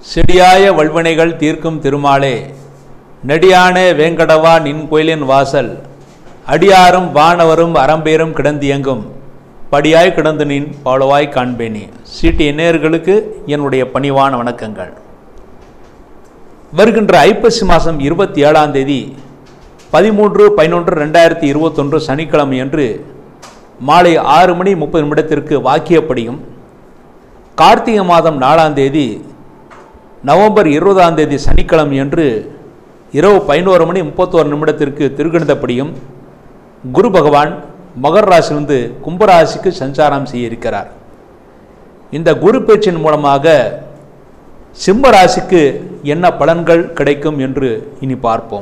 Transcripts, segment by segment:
செடியாய வல்வினைகள் தீர்க்கும் திருமாலே நெடியான வேங்கடவா நின் கோயிலின் வாசல் அடியாரும் வானவரும் அறம்பேரும் கிடந்தியங்கும் படியாய் கிடந்து நின் பாலுவாய் காண்பேனே சீட்டி நேயர்களுக்கு என்னுடைய பணிவான வணக்கங்கள் வருகின்ற ஐப்பசி மாதம் இருபத்தி ஏழாம் தேதி பதிமூன்று பதினொன்று ரெண்டாயிரத்தி இருபத்தொன்று சனிக்கிழமை அன்று மாலை ஆறு மணி முப்பது நிமிடத்திற்கு வாக்கியப்படியும் கார்த்திகை மாதம் நாலாம் தேதி நவம்பர் இருபதாம் தேதி சனிக்கிழமை அன்று இரவு பதினோரு மணி முப்பத்தோரு நிமிடத்திற்கு திருகணிதப்படியும் குரு பகவான் மகர ராசியிலிருந்து கும்பராசிக்கு சஞ்சாரம் செய்ய இருக்கிறார் இந்த குரு பேச்சின் மூலமாக சிம்ம ராசிக்கு என்ன பலன்கள் கிடைக்கும் என்று இனி பார்ப்போம்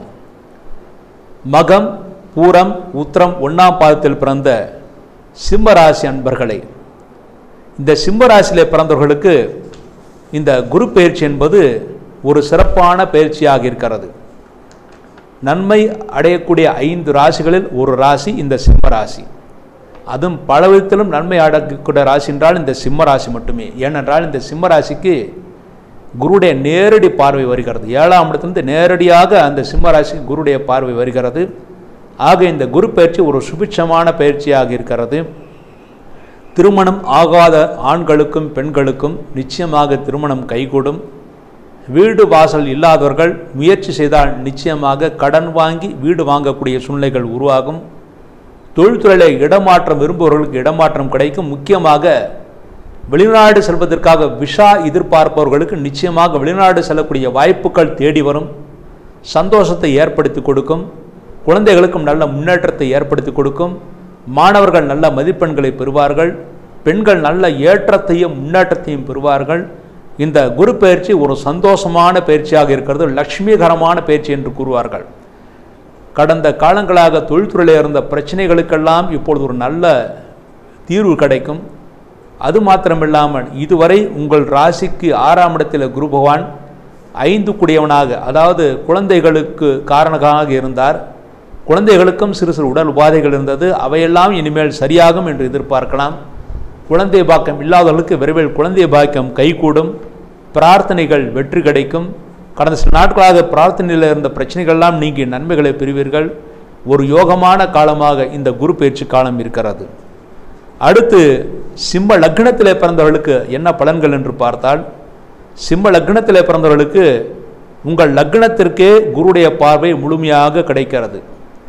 மகம் பூரம் உத்திரம் ஒன்றாம் பாதத்தில் பிறந்த சிம்ம ராசி அன்பர்களே இந்த சிம்ம ராசியிலே பிறந்தவர்களுக்கு இந்த குரு பயிற்சி என்பது ஒரு சிறப்பான பயிற்சியாக இருக்கிறது நன்மை அடையக்கூடிய ஐந்து ராசிகளில் ஒரு ராசி இந்த சிம்ம ராசி அதுவும் பல விதத்திலும் நன்மை அடையக்கூடிய ராசி என்றால் இந்த சிம்ம ராசி மட்டுமே ஏனென்றால் இந்த சிம்ம ராசிக்கு குருடைய நேரடி பார்வை வருகிறது ஏழாம் இடத்திலிருந்து நேரடியாக அந்த சிம்ம ராசிக்கு குருடைய பார்வை வருகிறது ஆக இந்த குரு பயிற்சி ஒரு சுபிட்சமான பயிற்சியாக இருக்கிறது திருமணம் ஆகாத ஆண்களுக்கும் பெண்களுக்கும் நிச்சயமாக திருமணம் கைகூடும் வீடு வாசல் இல்லாதவர்கள் முயற்சி செய்தால் நிச்சயமாக கடன் வாங்கி வீடு வாங்கக்கூடிய சூழ்நிலைகள் உருவாகும் தொழில்துறையில இடமாற்றம் விரும்புபவர்களுக்கு இடமாற்றம் கிடைக்கும் முக்கியமாக வெளிநாடு செல்வதற்காக விஷா எதிர்பார்ப்பவர்களுக்கு நிச்சயமாக வெளிநாடு செல்லக்கூடிய வாய்ப்புகள் தேடி வரும் சந்தோஷத்தை ஏற்படுத்தி கொடுக்கும் குழந்தைகளுக்கும் நல்ல முன்னேற்றத்தை ஏற்படுத்தி கொடுக்கும் மாணவர்கள் நல்ல மதிப்பெண்களை பெறுவார்கள் பெண்கள் நல்ல ஏற்றத்தையும் முன்னேற்றத்தையும் பெறுவார்கள் இந்த குரு பயிற்சி ஒரு சந்தோஷமான பயிற்சியாக இருக்கிறது லட்சுமிகரமான பயிற்சி என்று கூறுவார்கள் கடந்த காலங்களாக தொழில்துறையில் இருந்த பிரச்சனைகளுக்கெல்லாம் இப்பொழுது ஒரு நல்ல தீர்வு கிடைக்கும் அது மாத்திரமில்லாமல் இதுவரை உங்கள் ராசிக்கு ஆறாம் இடத்தில் குரு பகவான் ஐந்து குடியவனாக அதாவது குழந்தைகளுக்கு காரணமாக இருந்தார் குழந்தைகளுக்கும் சிறு சிறு உடல் உபாதைகள் இருந்தது அவையெல்லாம் இனிமேல் சரியாகும் என்று எதிர்பார்க்கலாம் குழந்தை பாக்கியம் இல்லாதவர்களுக்கு விரைவில் குழந்தை பாக்கியம் கைகூடும் பிரார்த்தனைகள் வெற்றி கிடைக்கும் கடந்த சில நாட்களாக பிரார்த்தனையில் இருந்த பிரச்சனைகள்லாம் நீங்கி நன்மைகளை பெறுவீர்கள் ஒரு யோகமான காலமாக இந்த குரு பயிற்சி காலம் இருக்கிறது அடுத்து சிம்ம லக்னத்திலே பிறந்தவர்களுக்கு என்ன பலன்கள் என்று பார்த்தால் சிம்ம லக்னத்திலே பிறந்தவர்களுக்கு உங்கள் லக்னத்திற்கே குருடைய பார்வை முழுமையாக கிடைக்கிறது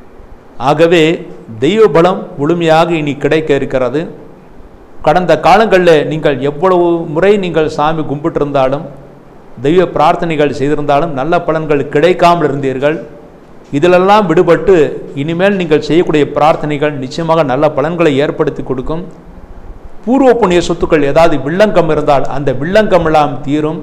ஆகவே தெய்வ பலம் முழுமையாக இனி கிடைக்க இருக்கிறது கடந்த காலங்களில் நீங்கள் எவ்வளவு முறை நீங்கள் சாமி கும்பிட்டிருந்தாலும் தெய்வ பிரார்த்தனைகள் செய்திருந்தாலும் நல்ல பலன்கள் கிடைக்காமல் இருந்தீர்கள் இதிலெல்லாம் விடுபட்டு இனிமேல் நீங்கள் செய்யக்கூடிய பிரார்த்தனைகள் நிச்சயமாக நல்ல பலன்களை ஏற்படுத்தி கொடுக்கும் பூர்வ புண்ணிய சொத்துக்கள் ஏதாவது வில்லங்கம் இருந்தால் அந்த வில்லங்கம் எல்லாம் தீரும்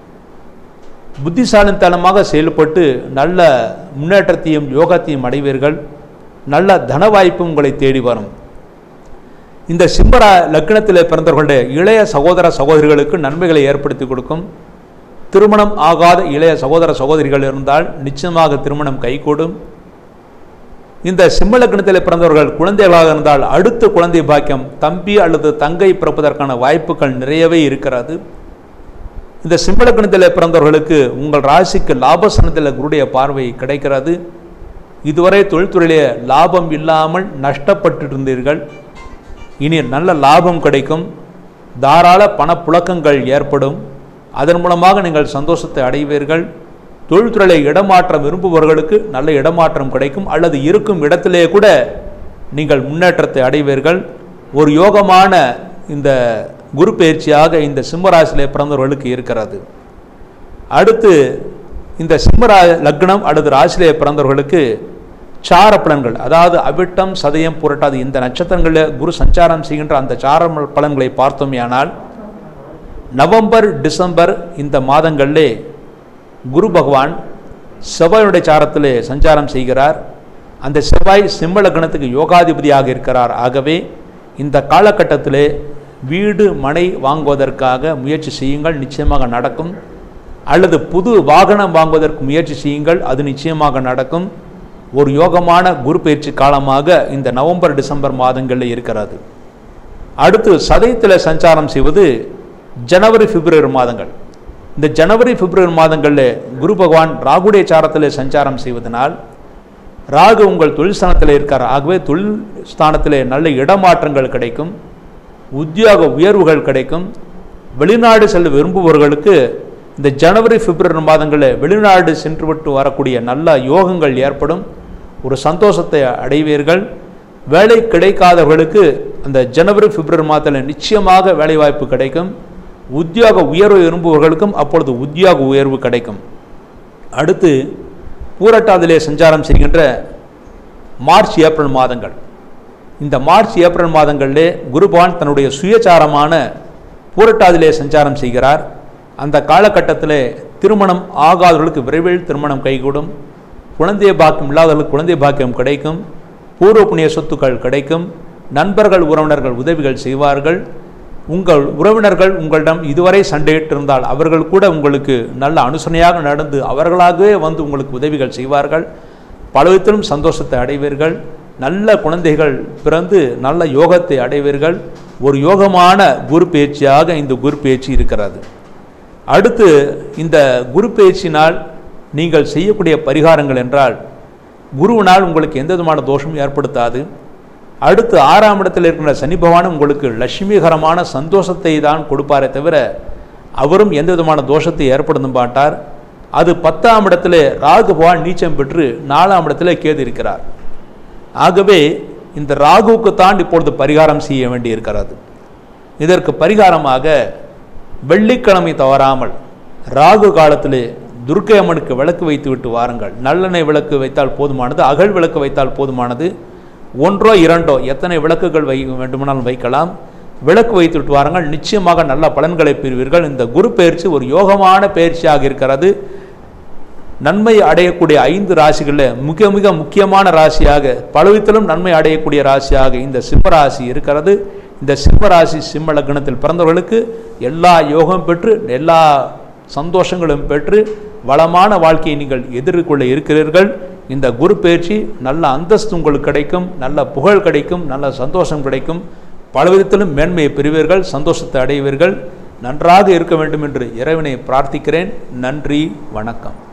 புத்திசாலித்தனமாக செயல்பட்டு நல்ல முன்னேற்றத்தையும் யோகத்தையும் அடைவீர்கள் நல்ல தன வாய்ப்பு உங்களை தேடி வரும் இந்த சிம்மரா லக்னத்தில் பிறந்தவர்களுடைய இளைய சகோதர சகோதரிகளுக்கு நன்மைகளை ஏற்படுத்தி கொடுக்கும் திருமணம் ஆகாத இளைய சகோதர சகோதரிகள் இருந்தால் நிச்சயமாக திருமணம் கைகூடும் இந்த சிம்ம லக்னத்தில் பிறந்தவர்கள் குழந்தைகளாக இருந்தால் அடுத்த குழந்தை பாக்கியம் தம்பி அல்லது தங்கை பிறப்பதற்கான வாய்ப்புகள் நிறையவே இருக்கிறது இந்த சிம்ம லக்னத்தில் பிறந்தவர்களுக்கு உங்கள் ராசிக்கு லாபசனத்தில் குருடைய பார்வை கிடைக்கிறது இதுவரை தொழில்துறையிலே லாபம் இல்லாமல் நஷ்டப்பட்டு இருந்தீர்கள் இனி நல்ல லாபம் கிடைக்கும் தாராள பணப்புழக்கங்கள் ஏற்படும் அதன் மூலமாக நீங்கள் சந்தோஷத்தை அடைவீர்கள் தொழில்துறையில் இடமாற்றம் விரும்புபவர்களுக்கு நல்ல இடமாற்றம் கிடைக்கும் அல்லது இருக்கும் இடத்திலே கூட நீங்கள் முன்னேற்றத்தை அடைவீர்கள் ஒரு யோகமான இந்த குரு பயிற்சியாக இந்த சிம்மராசியிலே பிறந்தவர்களுக்கு இருக்கிறது அடுத்து இந்த சிம்மரா லக்னம் அல்லது ராசியிலே பிறந்தவர்களுக்கு சார பலன்கள் அதாவது அவிட்டம் சதயம் புரட்டாது இந்த நட்சத்திரங்களில் குரு சஞ்சாரம் செய்கின்ற அந்த சார பலன்களை பார்த்தோமேயானால் நவம்பர் டிசம்பர் இந்த மாதங்களிலே குரு பகவான் செவ்வாயுடைய சாரத்திலே சஞ்சாரம் செய்கிறார் அந்த செவ்வாய் சிம்ம லக்னத்துக்கு யோகாதிபதியாக இருக்கிறார் ஆகவே இந்த காலகட்டத்திலே வீடு மனை வாங்குவதற்காக முயற்சி செய்யுங்கள் நிச்சயமாக நடக்கும் அல்லது புது வாகனம் வாங்குவதற்கு முயற்சி செய்யுங்கள் அது நிச்சயமாக நடக்கும் ஒரு யோகமான குரு பயிற்சி காலமாக இந்த நவம்பர் டிசம்பர் மாதங்களில் இருக்கிறது அடுத்து சதயத்தில் சஞ்சாரம் செய்வது ஜனவரி பிப்ரவரி மாதங்கள் இந்த ஜனவரி பிப்ரவரி மாதங்களில் குரு பகவான் ராகுடைய சாரத்தில் சஞ்சாரம் செய்வதனால் ராகு உங்கள் தொழில் ஸ்தானத்தில் இருக்கார் ஆகவே தொழில் ஸ்தானத்தில் நல்ல இடமாற்றங்கள் கிடைக்கும் உத்தியோக உயர்வுகள் கிடைக்கும் வெளிநாடு செல்ல விரும்புபவர்களுக்கு இந்த ஜனவரி பிப்ரவரி மாதங்களில் வெளிநாடு சென்று விட்டு வரக்கூடிய நல்ல யோகங்கள் ஏற்படும் ஒரு சந்தோஷத்தை அடைவீர்கள் வேலை கிடைக்காதவர்களுக்கு அந்த ஜனவரி பிப்ரவரி மாதத்தில் நிச்சயமாக வேலைவாய்ப்பு கிடைக்கும் உத்தியோக உயர்வு விரும்புபவர்களுக்கும் அப்பொழுது உத்தியோக உயர்வு கிடைக்கும் அடுத்து பூரட்டாதிலே சஞ்சாரம் செய்கின்ற மார்ச் ஏப்ரல் மாதங்கள் இந்த மார்ச் ஏப்ரல் மாதங்களிலே குருபான் தன்னுடைய சுயச்சாரமான பூரட்டாதிலே சஞ்சாரம் செய்கிறார் அந்த காலகட்டத்திலே திருமணம் ஆகாதவர்களுக்கு விரைவில் திருமணம் கைகூடும் குழந்தை பாக்கியம் இல்லாதவர்களுக்கு குழந்தை பாக்கியம் கிடைக்கும் பூர்வ புண்ணிய சொத்துக்கள் கிடைக்கும் நண்பர்கள் உறவினர்கள் உதவிகள் செய்வார்கள் உங்கள் உறவினர்கள் உங்களிடம் இதுவரை சண்டையிட்டிருந்தால் அவர்கள் கூட உங்களுக்கு நல்ல அனுசரணையாக நடந்து அவர்களாகவே வந்து உங்களுக்கு உதவிகள் செய்வார்கள் பலவிதத்திலும் சந்தோஷத்தை அடைவீர்கள் நல்ல குழந்தைகள் பிறந்து நல்ல யோகத்தை அடைவீர்கள் ஒரு யோகமான குரு பேச்சியாக இந்த குரு பேச்சு இருக்கிறது அடுத்து இந்த குரு பேச்சினால் நீங்கள் செய்யக்கூடிய பரிகாரங்கள் என்றால் குருவினால் உங்களுக்கு எந்த விதமான தோஷமும் ஏற்படுத்தாது அடுத்து ஆறாம் இடத்தில் இருக்கின்ற சனி பகவான் உங்களுக்கு லட்சுமிகரமான சந்தோஷத்தை தான் கொடுப்பாரே தவிர அவரும் எந்த விதமான தோஷத்தை ஏற்படுத்தும் மாட்டார் அது பத்தாம் இடத்துல ராகு பகவான் நீச்சம் பெற்று நாலாம் இடத்துல கேது இருக்கிறார் ஆகவே இந்த ராகுவுக்கு தான் இப்பொழுது பரிகாரம் செய்ய வேண்டி இருக்கிறது இதற்கு பரிகாரமாக வெள்ளிக்கிழமை தவறாமல் ராகு காலத்திலே துர்க்கை அம்மனுக்கு விளக்கு வைத்து விட்டு வாருங்கள் நல்லெண்ணெய் விளக்கு வைத்தால் போதுமானது அகல் விளக்கு வைத்தால் போதுமானது ஒன்றோ இரண்டோ எத்தனை விளக்குகள் வை வேண்டுமானாலும் வைக்கலாம் விளக்கு வைத்து விட்டு வாருங்கள் நிச்சயமாக நல்ல பலன்களை பெறுவீர்கள் இந்த குரு பயிற்சி ஒரு யோகமான பயிற்சியாக இருக்கிறது நன்மை அடையக்கூடிய ஐந்து ராசிகளில் மிக மிக முக்கியமான ராசியாக பலவித்திலும் நன்மை அடையக்கூடிய ராசியாக இந்த சிம்ம ராசி இருக்கிறது இந்த சிம்ம ராசி சிம்ம லக்னத்தில் பிறந்தவர்களுக்கு எல்லா யோகம் பெற்று எல்லா சந்தோஷங்களும் பெற்று வளமான வாழ்க்கையை நீங்கள் எதிர்கொள்ள இருக்கிறீர்கள் இந்த குரு பயிற்சி நல்ல அந்தஸ்து உங்களுக்கு கிடைக்கும் நல்ல புகழ் கிடைக்கும் நல்ல சந்தோஷம் கிடைக்கும் பலவிதத்திலும் மேன்மையை பெறுவீர்கள் சந்தோஷத்தை அடைவீர்கள் நன்றாக இருக்க வேண்டும் என்று இறைவனை பிரார்த்திக்கிறேன் நன்றி வணக்கம்